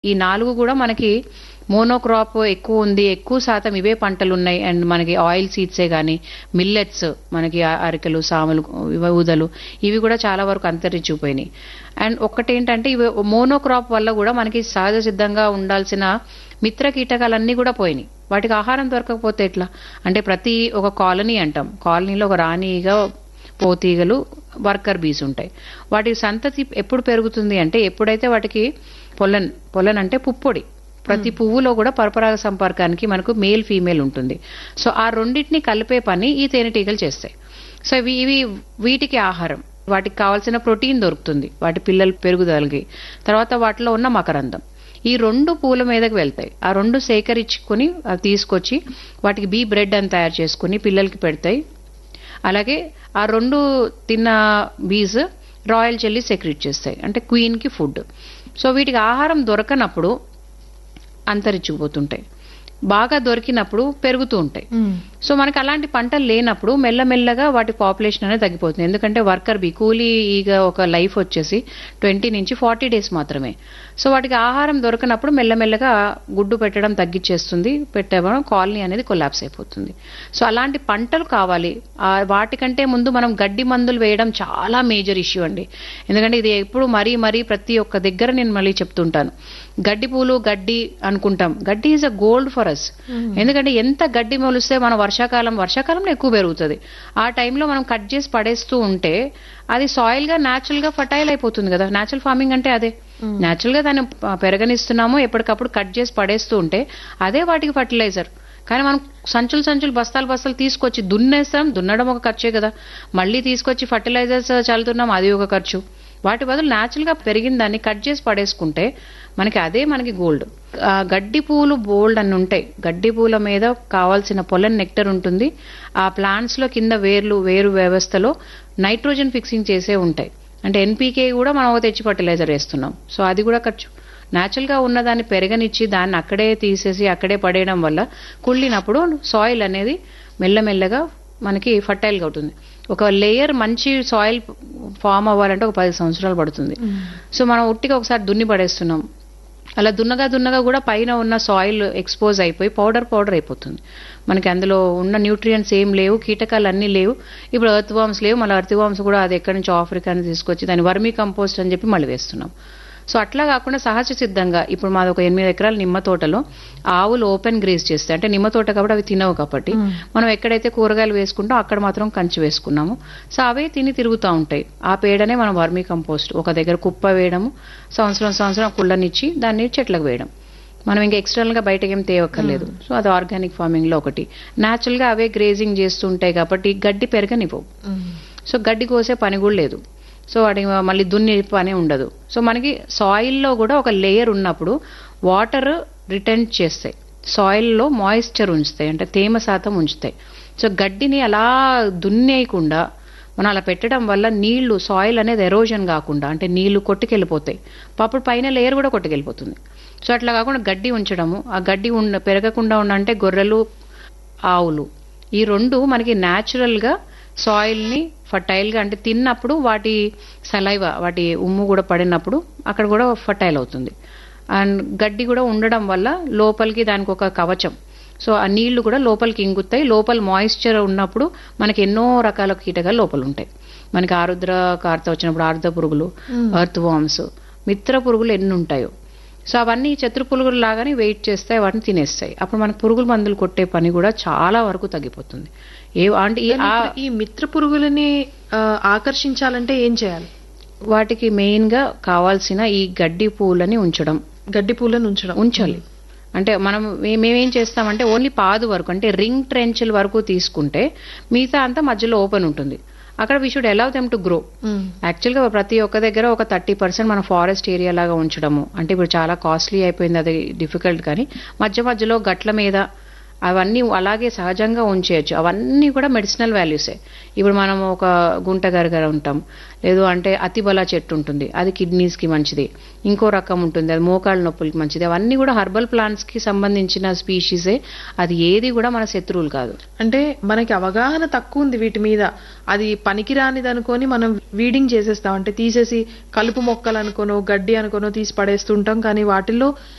ఈ నాలుగు కూడా మనకి మోనోక్రాప్ ఎక్కువ ఉంది ఎక్కువ శాతం ఇవే పంటలు ఉన్నాయి అండ్ మనకి ఆయిల్ సీడ్సే కానీ మిల్లెట్స్ మనకి ఆ- అరికెలు సాములు ఇవ- ఊదలు ఇవి కూడా చాలా వరకు అంతరించిపోయినాయి అండ్ ఒక్కటేంటంటే ఇవి మోనోక్రాప్ వల్ల కూడా మనకి సహజ సిద్ధంగా ఉండాల్సిన మిత్ర కీటకాలన్నీ కూడా పోయినాయి వాటికి ఆహారం దొరకకపోతే ఎట్లా అంటే ప్రతి ఒక కాలనీ అంటాం కాలనీలో ఒక రాణిగా పోతీగలు వర్కర్ బీస్ ఉంటాయి వాటి సంతతి ఎప్పుడు పెరుగుతుంది అంటే ఎప్పుడైతే వాటికి పొలన్ పొలన్ అంటే పుప్పొడి ప్రతి పువ్వులో కూడా పరపరాగ సంపర్కానికి మనకు మేల్ ఫీమేల్ ఉంటుంది సో ఆ రెండింటిని కలిపే పని ఈ తేనెటీగలు చేస్తాయి సో ఇవి ఇవి వీటికి ఆహారం వాటికి కావాల్సిన ప్రోటీన్ దొరుకుతుంది వాటి పిల్లలు పెరుగుదలకి తర్వాత వాటిలో ఉన్న మకరందం ఈ రెండు పూల మీదకి వెళ్తాయి ఆ రెండు సేకరించుకొని అవి తీసుకొచ్చి వాటికి బీ బ్రెడ్ అని తయారు చేసుకుని పిల్లలకి పెడతాయి అలాగే ఆ రెండు తిన్న బీస్ రాయల్ చెల్లి సెక్రెట్ చేస్తాయి అంటే క్వీన్ కి ఫుడ్ సో వీటికి ఆహారం దొరకనప్పుడు అంతరించుకుపోతుంటాయి బాగా దొరికినప్పుడు పెరుగుతూ ఉంటాయి సో మనకి అలాంటి పంటలు లేనప్పుడు మెల్లమెల్లగా వాటి పాపులేషన్ అనేది తగ్గిపోతుంది ఎందుకంటే వర్కర్ బీ కూలీ ఈగ ఒక లైఫ్ వచ్చేసి ట్వంటీ నుంచి ఫార్టీ డేస్ మాత్రమే సో వాటికి ఆహారం దొరకనప్పుడు మెల్లమెల్లగా గుడ్డు పెట్టడం తగ్గించేస్తుంది పెట్టడం కాలనీ అనేది కొలాప్స్ అయిపోతుంది సో అలాంటి పంటలు కావాలి ఆ వాటికంటే ముందు మనం గడ్డి మందులు వేయడం చాలా మేజర్ ఇష్యూ అండి ఎందుకంటే ఇది ఎప్పుడు మరీ మరీ ప్రతి ఒక్క దగ్గర నేను మళ్ళీ చెప్తుంటాను గడ్డి పూలు గడ్డి అనుకుంటాం గడ్డి is a gold for us ఎందుకంటే ఎంత గడ్డి మొలిస్తే మన వర్షాకాలం వర్షాకాలంలో ఎక్కువ పెరుగుతుంది ఆ టైంలో మనం కట్ చేసి పడేస్తూ ఉంటే అది సాయిల్ గా న్యాచురల్ గా ఫర్టైల్ అయిపోతుంది కదా న్యాచురల్ ఫార్మింగ్ అంటే అదే న్యాచురల్ గా దాన్ని ప- పెరగనిస్తున్నాము ఎప్పటికప్పుడు కట్ చేసి పడేస్తూ ఉంటే అదే వాటికి ఫర్టిలైజర్ కానీ మనం సంచులు సంచులు బస్తాలు బస్తాలు తీసుకొచ్చి దున్నేస్తాం దున్నడం ఒక ఖర్చే కదా మళ్ళీ తీసుకొచ్చి ఫర్టిలైజర్స్ చల్లుతున్నాం అది ఒక ఖర్చు వాటి బదులు న్యాచురల్ గా పెరిగిన దాన్ని కట్ చేసి పడేసుకుంటే మనకి అదే మనకి గోల్డ్ ఆ గడ్డి పూలు బోల్డ్ అని ఉంటాయి గడ్డి పూల మీద కావాల్సిన పొలన్ నెక్టర్ ఉంటుంది ఆ ప్లాంట్స్ లో కింద వేర్లు వేరు వ్యవస్థలో నైట్రోజన్ ఫిక్సింగ్ చేసే ఉంటాయి అంటే ఎన్పీకే కూడా మనం తెచ్చి ఫర్టిలైజర్ వేస్తున్నాం సో అది కూడా ఖర్చు న్యాచురల్ గా ఉన్న దాన్ని పెరగనిచ్చి దాన్ని అక్కడే తీసేసి అక్కడే పడేయడం వల్ల కుళ్ళినప్పుడు సాయిల్ అనేది మెల్లమెల్లగా మనకి ఫర్టైల్ గా ఉంటుంది ఒక లేయర్ మంచి సాయిల్ ఫామ్ అవ్వాలంటే ఒక పది సంవత్సరాలు పడుతుంది సో మనం ఉట్టిగా ఒకసారి దున్ని పడేస్తున్నాం అలా దున్నగా దున్నగా కూడా పైన ఉన్న సాయిల్ ఎక్స్పోజ్ అయిపోయి పౌడర్ పౌడర్ అయిపోతుంది మనకి అందులో ఉన్న న్యూట్రియంట్స్ ఏం లేవు కీటకాలు అన్నీ లేవు ఇప్పుడు ఎర్త్ వామ్స్ లేవు మళ్ళీ ఎర్త్ వామ్స్ కూడా అది ఎక్కడి నుంచి ఆఫ్రికా నుంచి తీసుకొచ్చి దాన్ని వర్మీ కంపోస్ట్ అని చెప్పి మళ్ళీ వేస్తున్నాం సో అట్లా కాకుండా సహజ సిద్ధంగా ఇప్పుడు మాది ఒక ఎనిమిది ఎకరాల నిమ్మ తోటలో ఆవులు ఓపెన్ గ్రేస్ చేస్తాయి అంటే నిమ్మ తోట కాబట్టి అవి తినవు కాబట్టి మనం ఎక్కడైతే కూరగాయలు వేసుకుంటాం అక్కడ మాత్రం కంచి వేసుకున్నాము సో అవే తిని తిరుగుతూ ఉంటాయి ఆ పేడనే మనం వర్మీ కంపోస్ట్ ఒక దగ్గర కుప్ప వేయడము సంవత్సరం సంవత్సరం కుళ్ళనిచ్చి దాన్ని చెట్లకు వేయడం మనం ఇంకా ఎక్స్టర్నల్ గా బయటకి ఏం తేవక్కర్లేదు సో అది ఆర్గానిక్ ఫార్మింగ్ లో ఒకటి న్యాచురల్ గా అవే గ్రేజింగ్ చేస్తూ ఉంటాయి కాబట్టి గడ్డి పెరగనివ్వవు సో గడ్డి కోసే పని కూడా లేదు సో వాటి మళ్ళీ దున్ని పని ఉండదు సో మనకి సాయిల్లో కూడా ఒక లేయర్ ఉన్నప్పుడు వాటర్ రిటర్న్ చేస్తాయి సాయిల్లో మాయిశ్చర్ ఉంచుతాయి అంటే తేమ శాతం ఉంచుతాయి సో గడ్డిని అలా దున్నేయకుండా మనం అలా పెట్టడం వల్ల నీళ్లు సాయిల్ అనేది ఎరోజన్ కాకుండా అంటే నీళ్లు కొట్టుకెళ్ళిపోతాయి అప్పుడు పైన లేయర్ కూడా కొట్టుకెళ్ళిపోతుంది సో అట్లా కాకుండా గడ్డి ఉంచడము ఆ గడ్డి ఉండ పెరగకుండా ఉండంటే గొర్రెలు ఆవులు ఈ రెండు మనకి న్యాచురల్ గా సాయిల్ ని ఫర్టైల్ గా అంటే తిన్నప్పుడు వాటి సలైవ వాటి ఉమ్ము కూడా పడినప్పుడు అక్కడ కూడా ఫర్టైల్ అవుతుంది అండ్ గడ్డి కూడా ఉండడం వల్ల లోపలికి దానికి ఒక కవచం సో ఆ నీళ్లు కూడా లోపలికి ఇంగుతాయి లోపల మాయిశ్చర్ ఉన్నప్పుడు మనకి ఎన్నో రకాల కీటకాలు లోపల ఉంటాయి మనకి ఆరుద్ర కార్త వచ్చినప్పుడు ఆరుద్ర పురుగులు ఎర్త్ వామ్స్ మిత్ర పురుగులు ఎన్ని ఉంటాయో సో అవన్నీ శత్రు పురుగులు లాగానే వెయిట్ చేస్తాయి వాటిని తినేస్తాయి అప్పుడు మనకు పురుగుల మందులు కొట్టే పని కూడా చాలా వరకు తగ్గిపోతుంది ఏ అంటే ఈ- ఆ ఈ మిత్ర పురుగులని ఆ, ఆకర్షించాలంటే ఏం చేయాలి వాటికి మెయిన్ గా కావాల్సిన ఈ గడ్డి పూలని ఉంచడం గడ్డి పూలను ఉంచడం ఉంచాలి అంటే మనం మే- మేమేం చేస్తామంటే ఓన్లీ పాదు వరకు అంటే రింగ్ ట్రెంచ్ల వరకు తీసుకుంటే మిగతా అంతా మధ్యలో ఓపెన్ ఉంటుంది అక్కడ we should allow them to grow hmm. Actual గా ప్రతి ఒక్క దగ్గర ఒక థర్టీ పర్సెంట్ మన ఫారెస్ట్ ఏరియా లాగా ఉంచడము అంటే ఇప్పుడు చాలా కాస్ట్లీ అయిపోయింది అది డిఫికల్ట్ కానీ మధ్య మధ్యలో గట్ల మీద అవన్నీ అలాగే సహజంగా ఉంచేయచ్చు అవన్నీ కూడా మెడిసినల్ వాల్యూసే ఇప్పుడు మనం ఒక గుంట గరగర ఉంటాం లేదు అంటే అతిబల చెట్టు ఉంటుంది అది కిడ్నీస్ కి మంచిది ఇంకో రకం ఉంటుంది అది మోకాళ్ళ నొప్పులకి మంచిది అవన్నీ కూడా హర్బల్ ప్లాంట్స్ కి సంబంధించిన స్పీషీసే అది ఏది కూడా మన శత్రువులు కాదు అంటే మనకి అవగాహన తక్కువ ఉంది వీటి మీద అది పనికిరానిది అనుకొని మనం వీడింగ్ చేసేస్తాం అంటే తీసేసి కలుపు మొక్కలు అనుకోనో గడ్డి అనుకోనో తీసి పడేస్తుంటాం కానీ వాటిల్లో